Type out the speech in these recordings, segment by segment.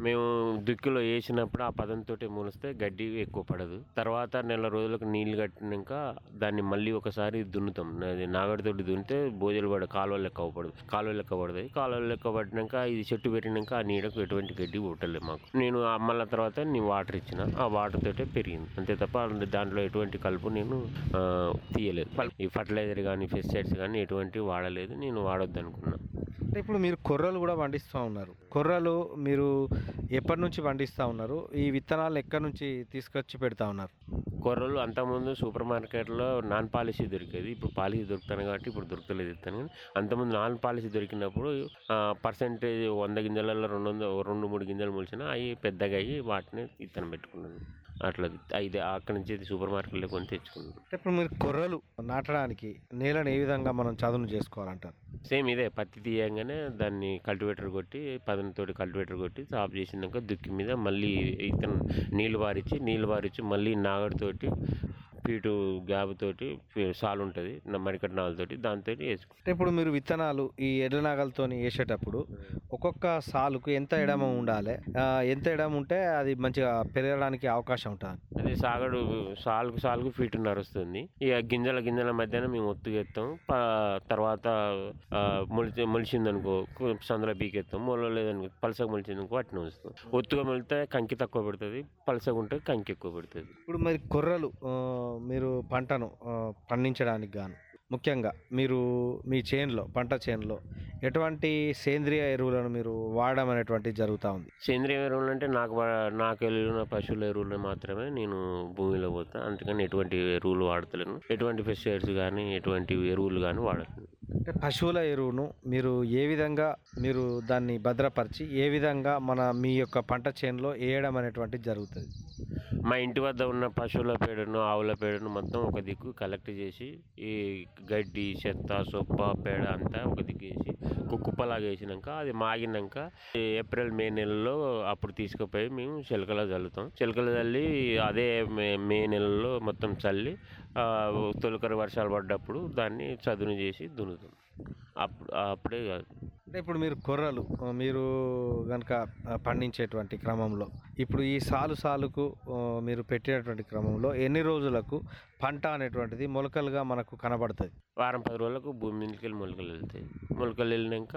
మేము దుక్కిలో వేసినప్పుడు ఆ పదంతో మూలిస్తే గడ్డి ఎక్కువ పడదు తర్వాత నెల రోజులకు నీళ్లు కట్టినాక దాన్ని మళ్ళీ ఒకసారి దున్నుతాం అది నాగడితోటి దున్నితే బోజలు పడ కాలువ లెక్క అవ్వబడదు కాలువ లెక్క పడుతుంది కాలువ లెక్క పడినాక ఇది చెట్టు పెట్టినాక ఆ నీడకు ఎటువంటి గడ్డి పుట్టలేదు మాకు నేను ఆ మళ్ళీ తర్వాత నేను వాటర్ ఇచ్చిన ఆ వాటర్ తోటే పెరిగింది అంతే తప్ప దాంట్లో ఎటువంటి కలుపు నేను ఆ, తీయలేదు పల్- ఈ ఫర్టిలైజర్ కానీ పెస్టిసైడ్స్ కానీ ఎటువంటి వాడలేదు నేను వాడొద్దు అనుకున్నా అంటే ఇప్పుడు మీరు కొర్రలు కూడా పండిస్తూ ఉన్నారు కొర్రలు మీరు ఎప్పటి నుంచి పండిస్తూ ఉన్నారు ఈ విత్తనాలు ఎక్కడి నుంచి తీసుకొచ్చి పెడతా ఉన్నారు కొర్రలు అంతకుముందు సూపర్ మార్కెట్లో నాన్ పాలిసీ దొరికేది ఇప్పుడు పాలిసీ దొరుకుతాను కాబట్టి ఇప్పుడు దొరకలేదు ఇస్తాను కానీ అంతకుముందు నాన్ పాలిసీ దొరికినప్పుడు పర్సెంటేజ్ వంద గింజలలో రెండు వంద రెండు మూడు గింజలు మొలిచిన అవి పెద్దగా అయ్యి వాటిని ఇత్తనం పెట్టుకున్నాను అట్లా ఐదు అక్కడి నుంచి సూపర్ మార్కెట్లో కొని తెచ్చుకున్నాను అంటే ఇప్పుడు మీరు కొర్రలు నాటడానికి నేలను ఏ విధంగా మనం చదును చేసుకోవాలంటారు సేమ్ ఇదే పత్తి తీయంగానే దాన్ని కల్టివేటర్ కొట్టి పదనతోటి కల్టివేటర్ కొట్టి సాఫ్ చేసినాక దుక్కి మీద మళ్ళీ ఇతను నీళ్ళు వారిచ్చి నీళ్ళు వారిచ్చి మళ్ళీ నాగడితోటి పీటు గ్యాబ్ తోటి సాలు ఉంటుంది మరికట్ నాలుతోటి దాంతో వేసుకుంటాం అంటే ఇప్పుడు మీరు విత్తనాలు ఈ ఎడ్ల నాగలతో వేసేటప్పుడు ఒక్కొక్క సాలుకు ఎంత ఎడమ ఉండాలి ఆ, ఎంత ఎడమ ఉంటే అది మంచిగా పెరగడానికి అవకాశం ఉంటుంది అది సాగడు సాలుకు సాలుకు ఫీట్ నరుస్తుంది ఇక గింజల గింజల మధ్యన మేము ఒత్తుకెత్తాం ప- తర్వాత ఆ, మొలిచి మొలిచిందనుకో కు- సందులో పీకెత్తాం మొలలేదనుకో పలసగా మొలిచిందనుకో వాటిని ఉంచుతాం ఒత్తుగా మొలితే కంకి తక్కువ పెడుతుంది పలసగా ఉంటే కంకి ఎక్కువ పెడుతుంది ఇప్పుడు మరి కొర్రలు ఆ, మీరు పంటను ఆ, పండించడానికి గాను ముఖ్యంగా మీరు మీ చేనులో పంట చేనులో ఎటువంటి సేంద్రియ ఎరువులను మీరు వాడడం అనేటువంటిది జరుగుతూ ఉంది సేంద్రియ ఎరువులు అంటే నాకు వా- నాకు ఎరువులు పశువుల ఎరువులు మాత్రమే నేను భూమిలో పోతా అందుకని ఎటువంటి ఎరువులు వాడతలేను ఎటువంటి పెస్టిసైడ్స్ కానీ ఎటువంటి ఎరువులు కానీ వాడను అంటే పశువుల ఎరువును మీరు ఏ విధంగా మీరు దాన్ని భద్రపరిచి ఏ విధంగా మన మీ యొక్క పంట చేనులో వేయడం అనేటువంటిది జరుగుతుంది మా ఇంటి వద్ద ఉన్న పశువుల పేడను ఆవుల పేడను మొత్తం ఒక దిక్కు కలెక్ట్ చేసి ఈ గడ్డి చెత్త సొప్ప పేడ అంతా ఒక దిక్కు వేసి కు- కుప్పలాగా వేసినాక అది మాగినాక ఈ ఏప్రిల్ మే నెలలో అప్పుడు తీసుకుపోయి మేము చిలకలో చల్లుతాం చిలకలో చల్లి అదే మే మే నెలలో మొత్తం చల్లి ఆ, తొలకరి వర్షాలు పడ్డప్పుడు దాన్ని చదును చేసి దున్నుతాం అప్పుడు అప్పుడే కాదు అంటే ఇప్పుడు మీరు కొర్రలు ఆ, మీరు కనుక పండించేటువంటి క్రమంలో ఇప్పుడు ఈ సాలు సాలుకు ఆ, మీరు పెట్టేటువంటి క్రమంలో ఎన్ని రోజులకు పంట అనేటువంటిది మొలకలుగా మనకు కనబడుతుంది వారం పది రోజులకు భూమి మీదకి వెళ్ళి మొలకలు వెళ్తాయి మొలకలు వెళ్ళినాక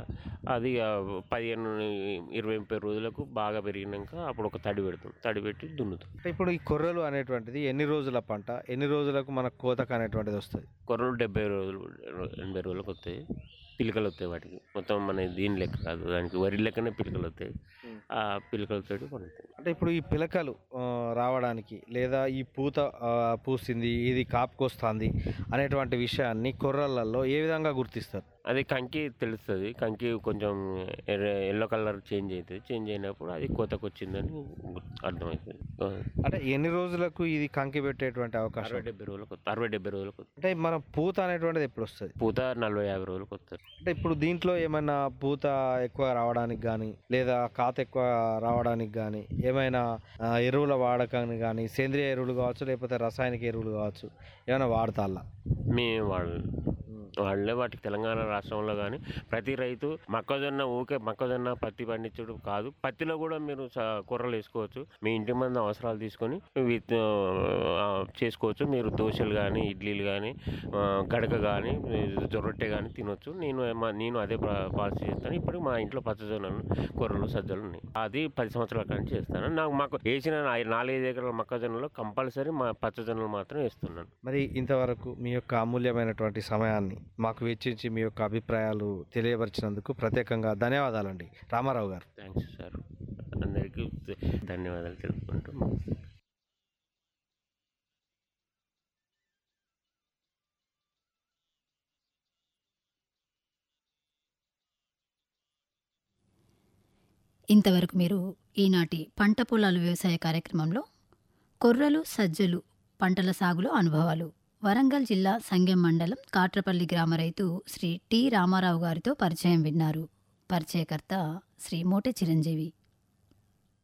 అది ఆ, పదిహేను ఇరవై ముప్పై రోజులకు బాగా పెరిగినాక అప్పుడు ఒక తడి పెడతాం తడి పెట్టి దున్నుతాం అంటే ఇప్పుడు ఈ కొర్రలు అనేటువంటిది ఎన్ని రోజుల పంట ఎన్ని రోజులకు మనకు కోతకు అనేటువంటిది వస్తుంది కొర్రలు డెబ్బై రోజులు ఎనభై రోజులకు వస్తాయి పిలకలు వస్తాయి వాటికి మొత్తం మన దీని లెక్క కాదు దానికి వరి లెక్కనే పిలకలు వస్తాయి ఆ పిలకలతో పండుతాయి అంటే ఇప్పుడు ఈ పిలకలు ఆ, రావడానికి లేదా ఈ పూత ఆ, పూసింది ఇది కాపుకొస్తుంది అనేటువంటి విషయాన్ని కొర్రలలో ఏ విధంగా గుర్తిస్తారు అది కంకి తెలుస్తుంది కంకి కొంచెం ఎర్ర ఎల్లో కలర్ చేంజ్ అవుతుంది చేంజ్ అయినప్పుడు అది కోతకు వచ్చిందని అర్థమవుతుంది ఆ, అంటే ఎన్ని రోజులకు ఇది కంకి పెట్టేటువంటి అవకాశం అరవై డెబ్బై రోజులకు వస్తుంది అరవై డెబ్బై రోజులకు వస్తుంది అంటే మన పూత అనేటువంటిది ఎప్పుడు వస్తుంది పూత నలభై యాభై రోజులకు వస్తుంది అంటే ఇప్పుడు దీంట్లో ఏమైనా పూత ఎక్కువ రావడానికి కానీ లేదా కాత ఎక్కువ రావడానికి కానీ ఏమైనా ఆ, ఎరువుల వాడకాన్ని కానీ సేంద్రియ ఎరువులు కావచ్చు లేకపోతే రసాయనిక ఎరువులు కావచ్చు ఏమైనా వాడతాలా మేము వాళ్ళు వాళ్ళే వాటికి తెలంగాణ రాష్ట్రంలో కానీ ప్రతి రైతు మొక్కజొన్న ఊకే మొక్కజొన్న పత్తి పండించడం కాదు పత్తిలో కూడా మీరు స- కూరలు వేసుకోవచ్చు మీ ఇంటి మంది అవసరాలు తీసుకొని విత్ ఆ, చేసుకోవచ్చు మీరు దోశలు కానీ ఇడ్లీలు కానీ గడక కానీ రొట్టె కానీ తినొచ్చు నేను ఏమ- నేను అదే పా- పాలసీ చేస్తాను ఇప్పుడు మా ఇంట్లో పచ్చజొన్నలు కూరలు సజ్జలు ఉన్నాయి అది పది సంవత్సరాల కానీ చేస్తాను నాకు మాకు వేసిన నా- నాలుగైదు ఎకరాల మొక్కజొన్నలో కంపల్సరీ మా పచ్చజొన్నలు మాత్రం వేస్తున్నాను మరి ఇంతవరకు మీ యొక్క అమూల్యమైనటువంటి సమయాన్ని మాకు వెచ్చించి మీ యొక్క అభిప్రాయాలు తెలియపరిచినందుకు ప్రత్యేకంగా ధన్యవాదాలండి రామారావు గారు థ్యాంక్స్ సార్ అందరికీ ధన్యవాదాలు తెలుపుకుంటూ ఇంతవరకు మీరు ఈనాటి పంట పొలాలు వ్యవసాయ కార్యక్రమంలో కొర్రలు సజ్జలు పంటల సాగులో అనుభవాలు వరంగల్ జిల్లా సంగెం మండలం కాట్రపల్లి గ్రామ రైతు శ్రీ టి రామారావు గారితో పరిచయం విన్నారు పరిచయకర్త శ్రీ మోటె చిరంజీవి